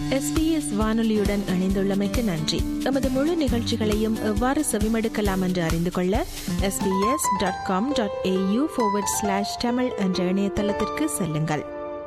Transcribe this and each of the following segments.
SBS வானொலியுடன் இணைந்துள்ளமைக்கு நன்றி எமது முழு நிகழ்ச்சிகளையும் எவ்வாறு செவிமடுக்கலாம் என்று அறிந்து கொள்ள SBS dot com dot AU slash Tamil என்ற இணையதளத்திற்கு செல்லுங்கள்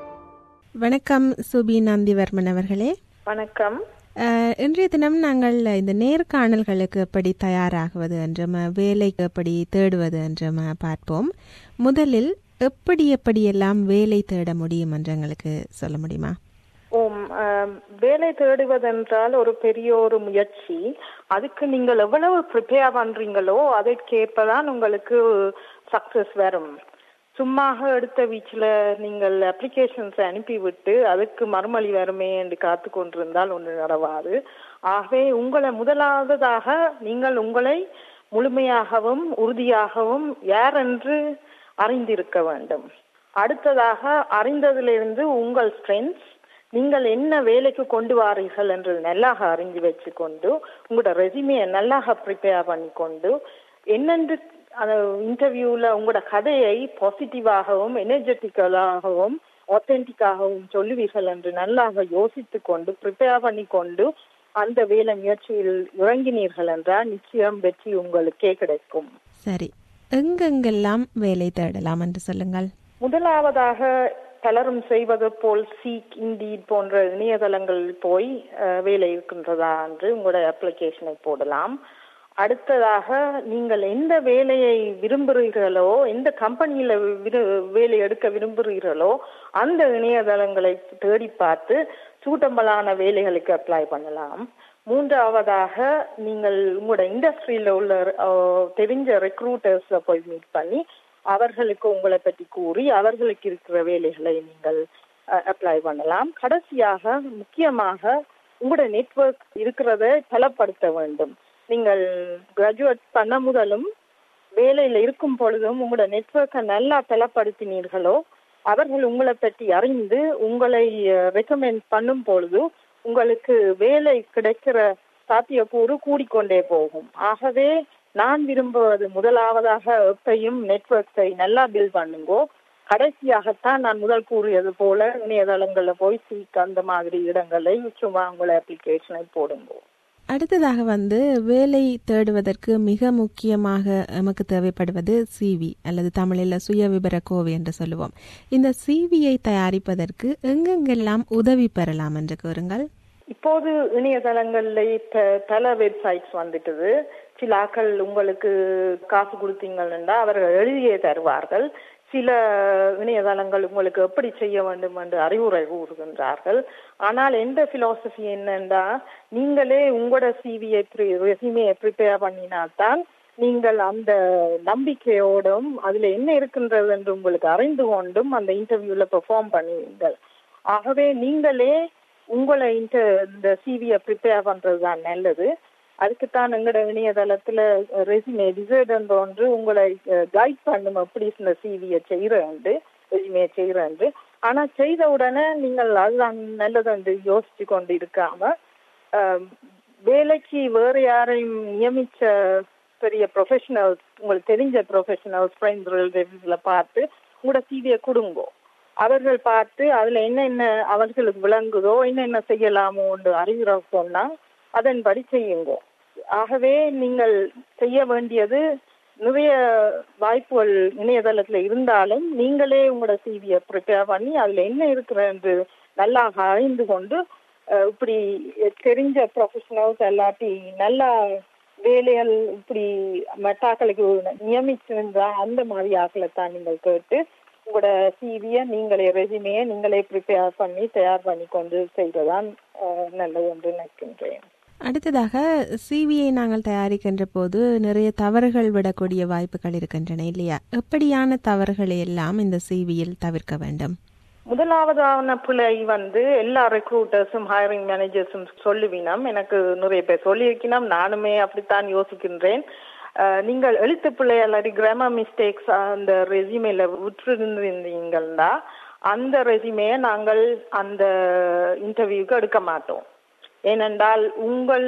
வணக்கம் சுபி நந்திவர்மன் அவர்களே வணக்கம் அஹ், இன்றைய தினம் நாங்கள் இந்த நேர்காணல்களுக்கு எப்படி தயாராகுவது என்றும் வேலைக்கு எப்படி தேடுவது என்றும் பார்ப்போம் முதலில் எப்படி எப்படியெல்லாம் வேலை தேட முடியும் என்று எங்களுக்கு சொல்ல முடியுமா ஓம் ஆம், வேலை தேடுவதென்றால் ஒரு பெரிய ஒரு முயற்சி அதுக்கு நீங்கள் எவ்வளவு ப்ரிப்பேர் பண்றீங்களோ அதற்கேற்பதான் உங்களுக்கு சக்சஸ் வரும் சும்மாக எடுத்த வீச்சில் நீங்கள் அப்ளிகேஷன்ஸ் அனுப்பிவிட்டு அதுக்கு மறுமொழி வருமே என்று காத்து கொண்டிருந்தால் ஒன்று நடவாது ஆகவே உங்களை முதலாவதாக நீங்கள் உங்களை முழுமையாகவும் உறுதியாகவும் யார் என்று அறிந்திருக்க வேண்டும் அடுத்ததாக அறிந்ததிலிருந்து உங்கள் ஸ்ட்ரென்த்ஸ் நீங்கள் என்ன வேலைக்கு கொண்டு வாரீர்கள் என்று நல்லாக அறிஞ்சு வச்சுக்கொண்டு உங்களோட ரெசிமியை நல்லாக ப்ரிப்பேர் பண்ணிக்கொண்டு என்னென்று அந்த இன்டர்வியூல உங்களோட கதையை பாசிட்டிவாகவும் எனர்ஜெட்டிக்கலாகவும் ஆத்தென்டிக்காகவும் சொல்லுவீர்கள் என்று நல்லாக யோசித்து கொண்டு ப்ரிப்பேர் பண்ணி கொண்டு அந்த வேலை முயற்சியில் இறங்கினீர்கள் என்றால் நிச்சயம் வெற்றி உங்களுக்கே கிடைக்கும் சரி எங்கெங்கெல்லாம் வேலை தேடலாம் என்று சொல்லுங்கள் முதலாவதாக பலரும் செய்வது போல் சீக் இண்டீட் போன்ற இணையதளங்களில் போய் அஹ், வேலை இருக்கின்றதா என்று உங்களுடைய அப்ளிகேஷனை போடலாம் அடுத்ததாக நீங்கள் எந்த வேலையை விரும்புகிறீர்களோ எந்த கம்பெனியில விரு வேலை எடுக்க விரும்புகிறீர்களோ அந்த இணையதளங்களை தேடி பார்த்து சூட்டம்பலான வேலைகளுக்கு அப்ளை பண்ணலாம் மூன்றாவதாக நீங்கள் உங்களோட இண்டஸ்ட்ரியில உள்ள அஹ், தெரிஞ்ச ரெக்ரூட்டர்ஸ போய் மீட் பண்ணி அவர்களுக்கு உங்களை பற்றி கூறி அவர்களுக்கு இருக்கிற வேலைகளை நீங்கள் அப்ளை பண்ணலாம் கடைசியாக முக்கியமாக உங்களோட நெட்வொர்க் இருக்கிறத பலப்படுத்த வேண்டும் நீங்கள் கிராஜுவேட் பண்ண முதலும் வேலையில இருக்கும் பொழுதும் உங்களோட நெட்வொர்க்கை நல்லா பலப்படுத்தினீர்களோ அவர்கள் உங்களை பற்றி அறிந்து உங்களை ரெக்கமெண்ட் பண்ணும் பொழுது உங்களுக்கு வேலை கிடைக்கிற சாத்தியக்கூறு கூடிக்கொண்டே போகும் ஆகவே நான் விரும்புவது முதலாவதாக எப்பையும் நெட்வொர்க்கை நல்லா பில்ட் பண்ணுங்கோ கடைசியாகத்தான் நான் முதல் கூறியது போல இணையதளங்கள்ல போய் சீக் அந்த மாதிரி இடங்களை சும்மா உங்களை அப்ளிகேஷனை போடுங்கோ அடுத்ததாக வந்து வேலை தேடுவதற்கு மிக முக்கியமாக நமக்கு தேவைப்படுவது சிவி அல்லது தமிழில் சுய விபர கோவை என்று சொல்லுவோம் இந்த சிவியை தயாரிப்பதற்கு எங்கெங்கெல்லாம் உதவி பெறலாம் என்று கூறுங்கள் இப்போது இணையதளங்கள்ல ப- பல வெப்சைட்ஸ் வந்துட்டுது சில ஆக்கள் உங்களுக்கு காசு கொடுத்தீங்கன்னா அவர்கள் எழுதியே தருவார்கள் சில இணையதளங்கள் உங்களுக்கு எப்படி செய்ய வேண்டும் என்று அறிவுரை கூறுகின்றார்கள் ஆனால் எந்த பிலாசபி என்னன்னா நீங்களே உங்களோட சிவியை ரெசிமியை ப்ரிப்பேர் பண்ணினால்தான் நீங்கள் அந்த நம்பிக்கையோடும் அதுல என்ன இருக்கின்றது என்று உங்களுக்கு அறிந்து கொண்டும் அந்த இன்டர்வியூல பெர்ஃபார்ம் பண்ணுவீங்கள் ஆகவே நீங்களே உங்களை இந்த இந்த சிவியை ப்ரிப்பேர் பண்றது தான் நல்லது அதுக்குத்தான் எங்களோட இணையதளத்துல ரெசிமே டிசைட் என்ற ஒன்று உங்களை கைட் பண்ணும் எப்படி இந்த சிவியை செய்யறேன் ரெசிமே செய்யறேன் ஆனா செய்த உடனே நீங்கள் அதுதான் நல்லது என்று யோசிச்சு கொண்டு இருக்காம ஆம், வேலைக்கு வேற யாரையும் நியமிச்ச பெரிய ப்ரொஃபஷனல்ஸ் உங்களுக்கு தெரிஞ்ச ப்ரொஃபஷனல்ஸ் ஃப்ரெண்ட்ஸ் ரிலேட்டிவ்ஸ்ல பார்த்து உங்களோட சிவியை கொடுங்கோ அவர்கள் பார்த்து அதுல என்னென்ன அவர்களுக்கு விளங்குதோ என்னென்ன செய்யலாமோன்னு அறிவுரை சொன்னா அதன்படி செய்யுங்க ஆகவே நீங்கள் செய்ய வேண்டியது நிறைய வாய்ப்புகள் இணையதளத்துல இருந்தாலும் நீங்களே உங்களோட சிவியை ப்ரிப்பேர் பண்ணி அதுல என்ன இருக்கிற என்று நல்லா அறிந்து கொண்டு அஹ், இப்படி தெரிஞ்ச ப்ரொஃபஷனல்ஸ் எல்லாத்தி நல்லா வேலைகள் இப்படி மெட்டாக்களுக்கு நியமிச்சிருந்தா அந்த மாதிரி ஆக்களை தான் நீங்கள் கேட்டு உங்களோட சிவியை நீங்களே ரெசிமையை நீங்களே ப்ரிப்பேர் பண்ணி தயார் பண்ணி கொண்டு செய்வதுதான் அஹ், நல்லது என்று நினைக்கின்றேன் அடுத்ததாக சிவியை நாங்கள் தயாரிக்கின்ற போது நிறைய தவறுகள் விடக்கூடிய வாய்ப்புகள் இருக்கின்றன இல்லையா எப்படியான தவறுகளை எல்லாம் இந்த சிவியில் தவிர்க்க வேண்டும் முதலாவதான பிழை வந்து எல்லா ரெக்ரூட்டர்ஸும் ஹையரிங் மேனேஜர்ஸும் சொல்லுவினம் எனக்கு நிறைய பேர் சொல்லியிருக்கணும் நானுமே அப்படித்தான் யோசிக்கின்றேன் அஹ், நீங்கள் எழுத்து பிழை அல்லது கிராமர் மிஸ்டேக்ஸ் அந்த ரெசியூமேல விட்டுருந்தீங்கன்னா அந்த ரெசியூமையை நாங்கள் அந்த இன்டர்வியூக்கு எடுக்க மாட்டோம் ஏனென்றால் உங்கள்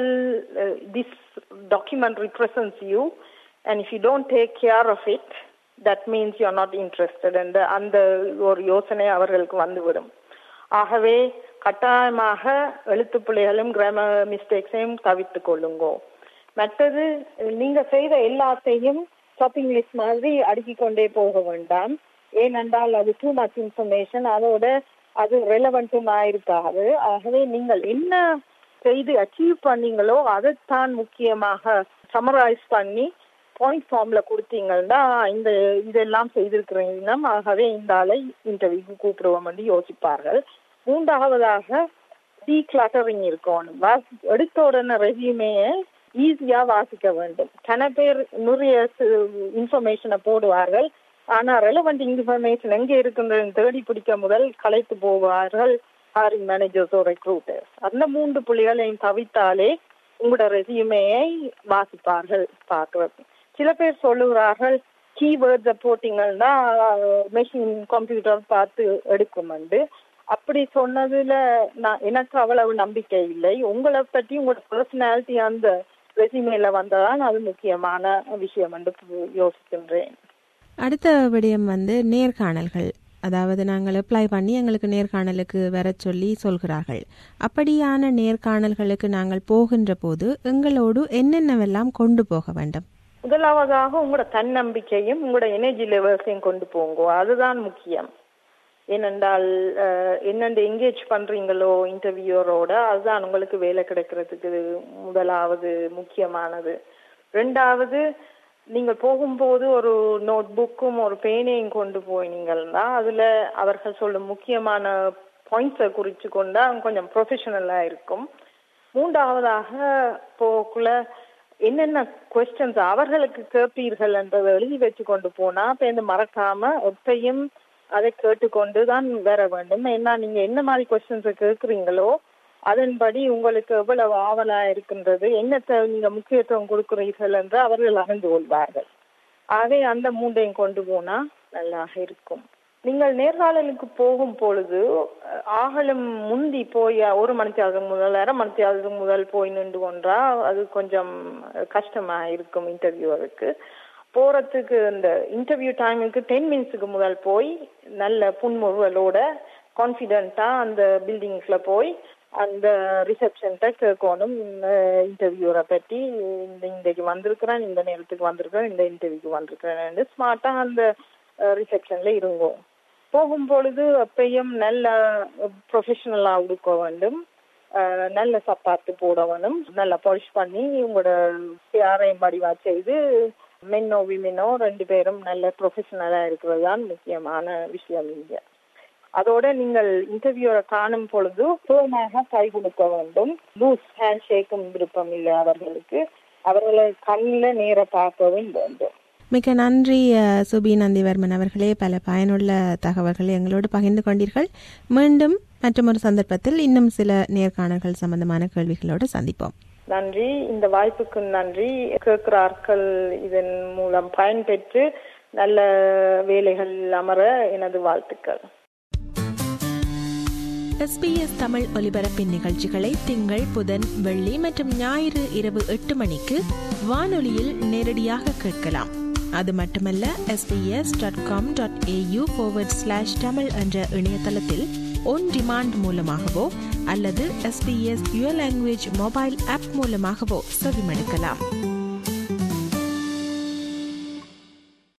this document represents you and if you don't take care of it that means you are not interested அந்த அந்த ஒரு யோசனை அவர்களுக்கு வந்துவிடும் ஆகவே கட்டாயமாக எழுத்து பிள்ளைகளும் கிராமர் மிஸ்டேக்ஸையும் தவிர்த்து கொள்ளுங்கோ மற்றது நீங்க செய்த எல்லாத்தையும் ஷாப்பிங் லிஸ்ட் மாதிரி அடுக்கிக் கொண்டே போக வேண்டாம் ஏனென்றால் அது டூ மச் இன்ஃபர்மேஷன் அதோட அது ரெலவெண்ட்டும் ஆயிருக்காது ஆகவே நீங்கள் என்ன செய்து அச்சீவ் பண்ணீங்களோ அதைத்தான் முக்கியமாக சமரைஸ் பண்ணி பாயிண்ட் ஃபார்ம்ல கொடுத்தீங்கன்னா இந்த இதெல்லாம் செய்திருக்கிறீங்கன்னா ஆகவே இந்த ஆளை இன்டர்வியூக்கு கூப்பிடுவோம் என்று யோசிப்பார்கள் மூன்றாவதாக டீ கிளட்டரிங் இருக்கணும் வாசி எடுத்த உடனே ரெசியூமையை ஈஸியா வாசிக்க வேண்டும் கன பேர் நிறைய இன்ஃபர்மேஷனை போடுவார்கள் ஆனா ரெலவெண்ட் இன்ஃபர்மேஷன் எங்க இருக்குன்றதை தேடி பிடிக்க முதல் களைத்து போவார்கள் ஹாரிங் மேனேஜர்ஸோ ரெக்ரூட்டர்ஸ் அந்த மூன்று புள்ளிகளையும் தவித்தாலே உங்களோட ரெசியூமையை வாசிப்பார்கள் பார்க்கறது சில பேர் சொல்லுகிறார்கள் கீவேர்ட்ஸை போட்டிங்கன்னா மெஷின் கம்ப்யூட்டர் பார்த்து எடுக்குமெண்டு அப்படி சொன்னதுல நான் எனக்கு அவ்வளவு நம்பிக்கை இல்லை உங்களை பற்றி உங்களோட பர்சனாலிட்டி அந்த ரெசியூமேல வந்ததான் அது முக்கியமான விஷயம் என்று யோசிக்கின்றேன் அடுத்த விடயம் வந்து நேர்காணல்கள் அதாவது நாங்கள் அப்ளை பண்ணி எங்களுக்கு நேர்காணலுக்கு வர சொல்லி சொல்கிறார்கள் அப்படியான நேர்காணல்களுக்கு நாங்கள் போகின்ற போது எங்களோடு என்னென்னவெல்லாம் கொண்டு போக வேண்டும் முதலாவதாக உங்களோட தன்னம்பிக்கையும் உங்களோட எனர்ஜி லெவல்ஸையும் கொண்டு போங்க அதுதான் முக்கியம் ஏனென்றால் என்னென்று எங்கேஜ் பண்றீங்களோ இன்டர்வியூரோட அதுதான் உங்களுக்கு வேலை கிடைக்கிறதுக்கு முதலாவது முக்கியமானது ரெண்டாவது நீங்கள் போகும்போது ஒரு நோட் புக்கும் ஒரு பேனையும் கொண்டு போனீங்கன்னா அதுல அவர்கள் சொல்லும் முக்கியமான பாயிண்ட்ஸை குறித்து கொண்டா கொஞ்சம் ப்ரொஃபஷனலா இருக்கும் மூன்றாவதாக போக்குள்ள என்னென்ன கொஸ்டின்ஸ் அவர்களுக்கு கேட்பீர்கள் என்றதை எழுதி வச்சு கொண்டு போனா பேருந்து மறக்காம எப்பையும் அதை கேட்டுக்கொண்டு தான் வர வேண்டும் ஏன்னா நீங்க என்ன மாதிரி கொஸ்டின்ஸை கேட்குறீங்களோ அதன்படி உங்களுக்கு எவ்வளவு ஆவலா இருக்கின்றது என்னத்தை நீங்க முக்கியத்துவம் கொடுக்கிறீர்கள் என்று அவர்கள் அறிந்து கொள்வார்கள் ஆகவே அந்த மூன்றையும் கொண்டு போனா நல்லாக இருக்கும் நீங்கள் நேர்காணலுக்கு போகும் பொழுது ஆகலும் முந்தி போய் ஒரு மணித்தியாவது முதல் அரை மணித்தியாவது முதல் போய் நின்று கொண்டா அது கொஞ்சம் கஷ்டமா இருக்கும் இன்டர்வியூவருக்கு போறதுக்கு இந்த இன்டர்வியூ டைமுக்கு டென் மினிட்ஸுக்கு முதல் போய் நல்ல புன்முறுவலோட கான்ஃபிடென்ட்டா அந்த பில்டிங்ஸ்ல போய் அந்த ரிசப்ஷன்ட்ட கேட்கணும் இன்டர்வியூரை பற்றி இந்த இன்றைக்கு வந்திருக்கிறேன் இந்த நேரத்துக்கு வந்திருக்கிறேன் இந்த இன்டர்வியூக்கு வந்திருக்கிறேன் ஸ்மார்ட்டா அந்த ரிசப்ஷன்ல இருங்கோம் போகும் பொழுது அப்பையும் நல்ல ப்ரொஃபஷனலா உடுக்க வேண்டும் நல்ல சப்பாத்து போட வேணும் நல்லா பாலிஷ் பண்ணி உங்களோட யாரையும் படிவா செய்து மென்னோ விமெனோ ரெண்டு பேரும் நல்ல ப்ரொஃபஷனலா இருக்கிறது தான் முக்கியமான விஷயம் இங்க அதோட நீங்கள் இன்டர்வியூரை காணும் பொழுது சுகமாக கை கொடுக்க வேண்டும் லூஸ் ஹேண்ட் ஷேக்கும் விருப்பம் இல்லை அவர்களுக்கு அவர்களை கண்ணில் நேர பார்க்கவும் வேண்டும் மிக்க நன்றி சுபி நந்திவர்மன் அவர்களே பல பயனுள்ள தகவல்களை எங்களோடு பகிர்ந்து கொண்டீர்கள் மீண்டும் மற்றொரு சந்தர்ப்பத்தில் இன்னும் சில நேர்காணல்கள் சம்பந்தமான கேள்விகளோடு சந்திப்போம் நன்றி இந்த வாய்ப்புக்கு நன்றி கேட்கிறார்கள் இதன் மூலம் பயன்பெற்று நல்ல வேலைகள் அமர எனது வாழ்த்துக்கள் எஸ்பிஎஸ் தமிழ் ஒலிபரப்பின் நிகழ்ச்சிகளை திங்கள் புதன் வெள்ளி மற்றும் ஞாயிறு இரவு எட்டு மணிக்கு வானொலியில் நேரடியாக கேட்கலாம் அது மட்டுமல்ல SBS dot com dot AU forward slash Tamil என்ற இணையதளத்தில் ஒன் டிமாண்ட் மூலமாகவோ அல்லது SBS your language mobile app மூலமாகவோ செவிமடுக்கலாம்